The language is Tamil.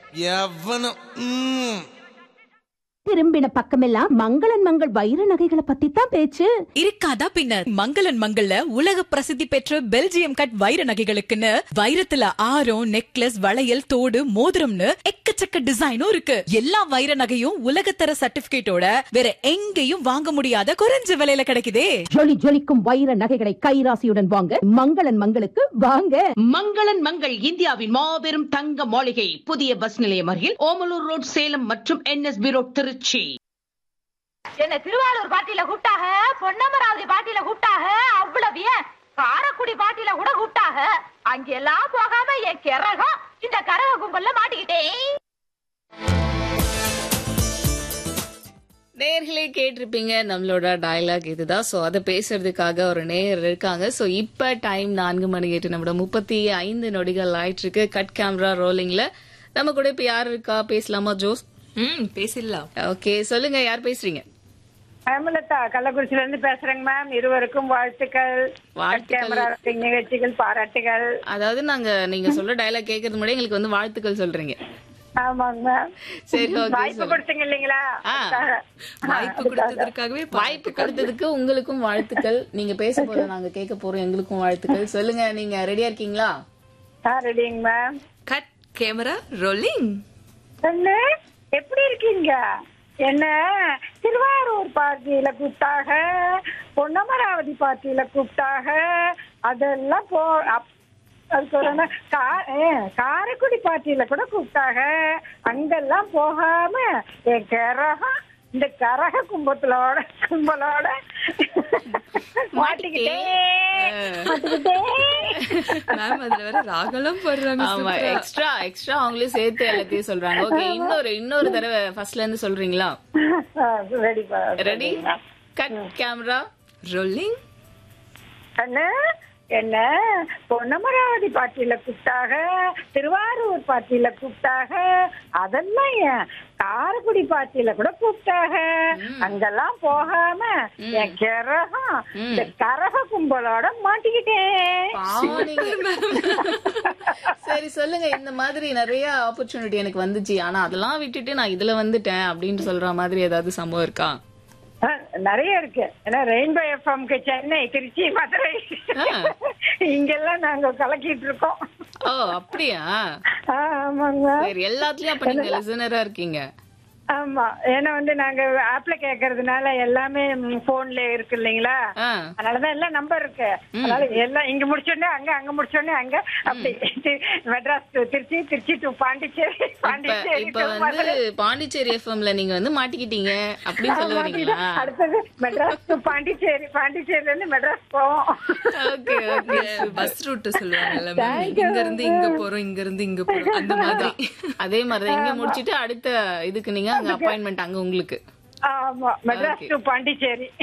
எவனும் ம். திரும்பின பக்கமெல்லாம் மங்களன் மங்கள் வைர நகைகளை பத்தி தான் பேச்சு இருக்காதா பின்ன மங்களன் மங்கள்ல உலக பிரசித்தி பெற்ற பெல்ஜியம் கட் வைர நகைகளுக்குன்னு வைரத்துல ஆரம் நெக்லஸ் வளையல் தோடு மோதிரம்னு எக்கச்சக்க டிசைனும் இருக்கு எல்லா வைர நகையும் உலகத்தர சர்டிபிகேட்டோட வேற எங்கேயும் வாங்க முடியாத குறைஞ்ச விலையில கிடைக்குதே ஜொலி ஜொலிக்கும் வைர நகைகளை கைராசியுடன் வாங்க மங்களன் மங்களுக்கு வாங்க மங்களன் மங்கள் இந்தியாவின் மாபெரும் தங்க மாளிகை புதிய பஸ் நிலையம் அருகில் ஓமலூர் ரோட் சேலம் மற்றும் என்எஸ்பி ரோட் திருச்சி என்ன திருவாரூர் பாட்டியில கூப்பிட்டாக பொன்னமராவதி பாட்டியில கூப்பிட்டாக அவ்வளவு ஏன் காரக்குடி பாட்டியில கூட கூப்பிட்டாக அங்கெல்லாம் போகாம என் கிறகம் இந்த கரக கும்பல்ல மாட்டிக்கிட்டேன் நேர்களே கேட்டிருப்பீங்க நம்மளோட டயலாக் இதுதான் ஸோ அதை பேசுறதுக்காக ஒரு நேயர் இருக்காங்க ஸோ இப்போ டைம் நான்கு மணி எட்டு நம்மளோட முப்பத்தி ஐந்து நொடிகள் ஆயிட்டு இருக்கு கட் கேமரா ரோலிங்ல நம்ம கூட இப்போ யார் இருக்கா பேசலாமா ஜோஸ் ம் பேசிடலாம் ஓகே சொல்லுங்க யார் பேசுறீங்க ஹேமலதா கள்ளக்குறிச்சில இருந்து பேசுறேங்க மேம் இருவருக்கும் வாழ்த்துக்கள் வாழ்த்துக்கள். கேமரா நிகழ்ச்சிகள் பாராட்டுகள் அதாவது நாங்க நீங்க சொல்ற டயலாக் கேட்கறது முன்னாடி எங்களுக்கு வந்து வாழ்த்துக்கள் சொல்றீங்க ஆமாங்க மேம் சரி ஓகே வாய்ப்பு கொடுத்தீங்க இல்லைங்களா ஆ. அதுக்காக. வாய்ப்பு கொடுத்ததற்காகவே வாய்ப்பு கொடுத்ததுக்கு உங்களுக்கும் வாழ்த்துக்கள் நீங்க பேச போத நாங்க கேட்க போறோம் எங்களுக்கும் வாழ்த்துக்கள் சொல்லுங்க நீங்க ரெடியா இருக்கீங்களா ஆ ரெடிங்க மேம் கட் கேமரா ரோலிங் என்ன எப்படி இருக்கீங்க என்ன திருவாரூர் பார்ட்டியில கூப்பிட்டாக பொன்னமராவதி பார்ட்டியில கூப்பிட்டாக அதெல்லாம் போ அப்- அதுக்கு ஒரு என்ன, கா- ஏ, காரைக்குடி பார்ட்டியில கூட கூப்பிட்டாக அங்கெல்லாம் போகாம என் கரகம் இந்த கரக கும்பத்தோட கும்பலோட மாட்டிக்கிட்டேன் மாட்டிக்கிட்டேன் மேம் அதுல வேற ராகலாம் போடுறாங்க ஆமா எக்ஸ்ட்ரா எக்ஸ்ட்ரா அவங்களே சேர்த்து எல்லாத்தையும் சொல்றாங்க ஓகே இன்னொரு இன்னொரு தடவை ஃபர்ஸ்ட்ல இருந்து சொல்றீங்களா ready ready cut camera rolling அண்ணா என்ன பொன்னமராவதி பாட்டியில கூப்பிட்டாக திருவாரூர் பாட்டியில கூப்பிட்டாக அதெல்லாம் ஏன் காரைக்குடி பாட்டியில கூட கூப்பிட்டாக அங்கெல்லாம் போகாம என் கிரகம் இந்த கரக கும்பலோட மாட்டிக்கிட்டேன் பாவம் நீங்க. சரி சொல்லுங்க இந்த மாதிரி நிறைய ஆப்பர்ச்சுனிட்டி எனக்கு வந்துச்சு ஆனா அதெல்லாம் விட்டுட்டு நான் இதுல வந்துட்டேன் அப்படின்னு சொல்ற மாதிரி ஏதாவது சம்பவம் இருக்கா ஆ, நிறைய இருக்கு ஏன்னா ரெயின்போ எஃப்எம்க்கு சென்னை திருச்சி மதுரை ஆ. இங்கெல்லாம் நாங்க கலக்கிட்டு இருக்கோம் ஓ அப்படியா ஆ, ஆமாங்க சரி எல்லாத்துலயும் அப்ப நீங்க லிசனரா இருக்கீங்க ஆமா ஏன்னா வந்து நாங்க ஆப்ல கேக்குறதுனால எல்லாமே போன்ல இருக்கு இல்லைங்களா ஆ. அதனாலதான் எல்லாம் நம்பர் இருக்கு அதனால எல்லாம் இங்க முடிச்சோடனே அங்க அங்க முடிச்சோடனே அங்க அப்படி தி- மெட்ராஸ் to திருச்சி திருச்சி டு பாண்டிச்சேரி இப்ப பாண்டிச்சேரி இப்ப to வந்து மதுரை. பாண்டிச்சேரி எஃப்எம்ல நீங்க வந்து மாட்டிக்கிட்டீங்க அப்படின்னு சொல்ல ஆமா, வரீங்களா அடுத்தது மெட்ராஸ் டு பாண்டிச்சேரி பாண்டிச்சேரில இருந்து மெட்ராஸ் போவோம் ஓகே ஓகே பஸ் ரூட் சொல்லுவாங்கல்ல ma'am. இங்க இருந்து இங்க போறோம் இங்க இருந்து இங்க போறோம் அந்த மாதிரி அதே மாதிரிதான் இங்க முடிச்சிட்டு அடுத்த இதுக்கு நீங்க அங்க அப்பாயின்மெண்ட் அங்க உங்களுக்கு ஆமா மெட்ராஸ் டு பாண்டிச்சேரி